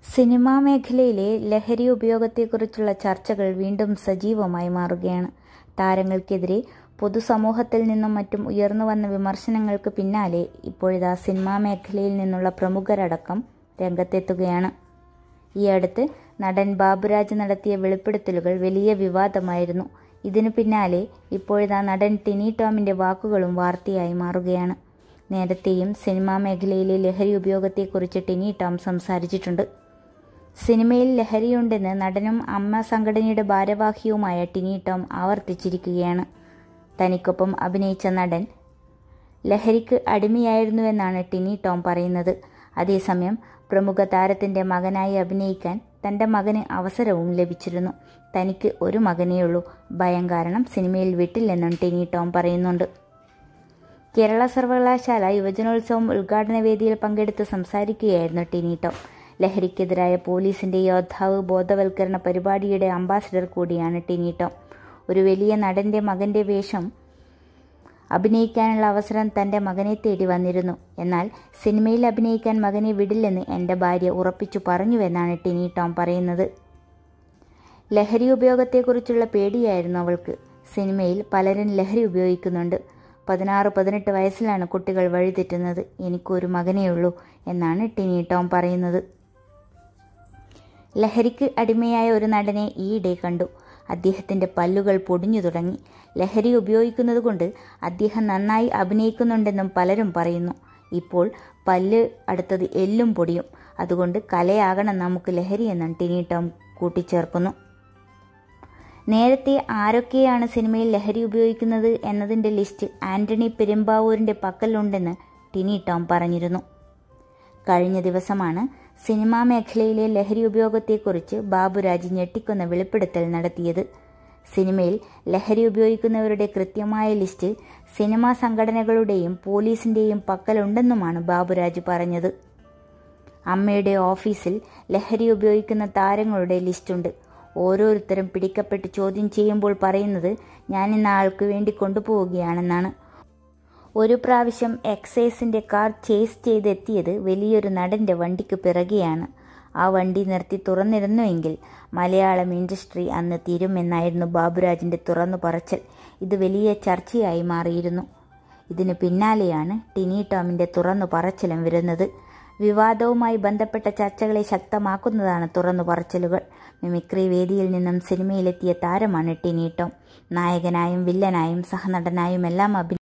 cinema മേഖലയിലെ ലഹരി ഉപയോഗത്തെക്കുറിച്ചുള്ള ചർച്ചകൾ വീണ്ടും സജീവമായി മാറുകയാണ് താരങ്ങൾക്കെതിരെ പൊതുസമൂഹത്തിൽ നിന്നും മറ്റും ഉയർന്നുവന്ന വിമർശനങ്ങൾക്ക് പിന്നാലെ ഇപ്പോഴിതാ സിനിമാ മേഖലയിൽ നിന്നുള്ള പ്രമുഖരടക്കം രംഗത്തെത്തുകയാണ് ഈ അടുത്ത് നടൻ ബാബുരാജ് നടത്തിയ വെളിപ്പെടുത്തലുകൾ വലിയ വിവാദമായിരുന്നു ഇതിനു പിന്നാലെ ഇപ്പോഴിതാ നടൻ ടിനി ടോമിന്റെ വാക്കുകളും വാർത്തയായി മാറുകയാണ് നേരത്തെയും സിനിമാ മേഖലയിലെ ലഹരി ഉപയോഗത്തെക്കുറിച്ച് ടിനി ടോം സംസാരിച്ചിട്ടുണ്ട് സിനിമയിൽ ലഹരിയുണ്ടെന്ന് നടനും അമ്മ സംഘടനയുടെ ഭാരവാഹിയുമായ ടിനി ടോം ആവർത്തിച്ചിരിക്കുകയാണ് തനിക്കൊപ്പം അഭിനയിച്ച നടൻ ലഹരിക്ക് അടിമയായിരുന്നുവെന്നാണ് ടിനി ടോം പറയുന്നത് അതേസമയം പ്രമുഖ താരത്തിന്റെ മകനായി അഭിനയിക്കാൻ തന്റെ മകന് അവസരവും ലഭിച്ചിരുന്നു തനിക്ക് ഒരു മകനേയുള്ളൂ ഭയം കാരണം സിനിമയിൽ വിട്ടില്ലെന്നും ടിനി ടോം പറയുന്നുണ്ട് കേരള സർവകലാശാല യുവജനോത്സവം ഉദ്ഘാടന വേദിയിൽ പങ്കെടുത്ത് സംസാരിക്കുകയായിരുന്നു ടിനി ടോം ലഹരിക്കെതിരായ പോലീസിന്റെ യോദ്ധാവ് ബോധവൽക്കരണ പരിപാടിയുടെ അംബാസിഡർ കൂടിയാണ് ടിനി ടോം ഒരു വലിയ നടന്റെ മകന്റെ വേഷം അഭിനയിക്കാനുള്ള അവസരം തന്റെ മകനെ തേടി വന്നിരുന്നു എന്നാൽ സിനിമയിൽ അഭിനയിക്കാൻ മകനെ വിടില്ലെന്ന് എൻ്റെ ഭാര്യ ഉറപ്പിച്ചു പറഞ്ഞുവെന്നാണ് ടിനി ടോം പറയുന്നത് ലഹരി ഉപയോഗത്തെക്കുറിച്ചുള്ള പേടിയായിരുന്നു അവൾക്ക് സിനിമയിൽ പലരും ലഹരി ഉപയോഗിക്കുന്നുണ്ട് പതിനാറ് പതിനെട്ട് വയസ്സിലാണ് കുട്ടികൾ വഴിതെറ്റുന്നത് എനിക്കൊരു മകനേയുള്ളൂ എന്നാണ് ടിനി ടോം പറയുന്നത് ലഹരിക്ക് അടിമയായ ഒരു നടനെ ഈയിടെ കണ്ടു അദ്ദേഹത്തിൻ്റെ പല്ലുകൾ പൊടിഞ്ഞു തുടങ്ങി ലഹരി ഉപയോഗിക്കുന്നത് കൊണ്ട് അദ്ദേഹം നന്നായി അഭിനയിക്കുന്നുണ്ടെന്നും പലരും പറയുന്നു ഇപ്പോൾ പല്ല് അടുത്തത് എല്ലും പൊടിയും അതുകൊണ്ട് കലയാകണം നമുക്ക് ലഹരി എന്നും ടിനി ടോം കൂട്ടിച്ചേർക്കുന്നു നേരത്തെ ആരൊക്കെയാണ് സിനിമയിൽ ലഹരി ഉപയോഗിക്കുന്നത് എന്നതിൻ്റെ ലിസ്റ്റ് ആന്റണി പെരുമ്പാവൂരിൻ്റെ പക്കലുണ്ടെന്ന് ടിനി ടോം പറഞ്ഞിരുന്നു കഴിഞ്ഞ ദിവസമാണ് സിനിമാ മേഖലയിലെ ലഹരി ഉപയോഗത്തെക്കുറിച്ച് ബാബുരാജ് ഞെട്ടിക്കുന്ന വെളിപ്പെടുത്തൽ നടത്തിയത് സിനിമയിൽ ലഹരി ഉപയോഗിക്കുന്നവരുടെ കൃത്യമായ ലിസ്റ്റ് സിനിമാ സംഘടനകളുടെയും പോലീസിന്റെയും പക്കലുണ്ടെന്നുമാണ് ബാബുരാജ് പറഞ്ഞത് അമ്മയുടെ ഓഫീസിൽ ലഹരി ഉപയോഗിക്കുന്ന താരങ്ങളുടെ ലിസ്റ്റുണ്ട് ഓരോരുത്തരും പിടിക്കപ്പെട്ട് ചോദ്യം ചെയ്യുമ്പോൾ പറയുന്നത് ഞാൻ ഇന്ന് ആൾക്ക് വേണ്ടി കൊണ്ടുപോവുകയാണെന്നാണ് ഒരു പ്രാവശ്യം എക്സൈസിന്റെ കാർ ചേസ് ചെയ്തെത്തിയത് വലിയൊരു നടന്റെ വണ്ടിക്ക് പിറകെയാണ് ആ വണ്ടി നിർത്തി തുറന്നിരുന്നുവെങ്കിൽ മലയാളം ഇൻഡസ്ട്രി അന്ന് തീരുമെന്നായിരുന്നു ബാബുരാജിന്റെ തുറന്നു പറച്ചൽ ഇത് വലിയ ചർച്ചയായി മാറിയിരുന്നു ഇതിനു പിന്നാലെയാണ് ടിനി ടോമിന്റെ തുറന്നു പറച്ചിലും വരുന്നത് വിവാദവുമായി ബന്ധപ്പെട്ട ചർച്ചകളെ ശക്തമാക്കുന്നതാണ് തുറന്നു പറച്ചിലുകൾ മിമിക്രി വേദിയിൽ നിന്നും സിനിമയിലെത്തിയ താരമാണ് ടിനി ടോം നായകനായും വില്ലനായും സഹനടനായും എല്ലാം അഭിനയിച്ചു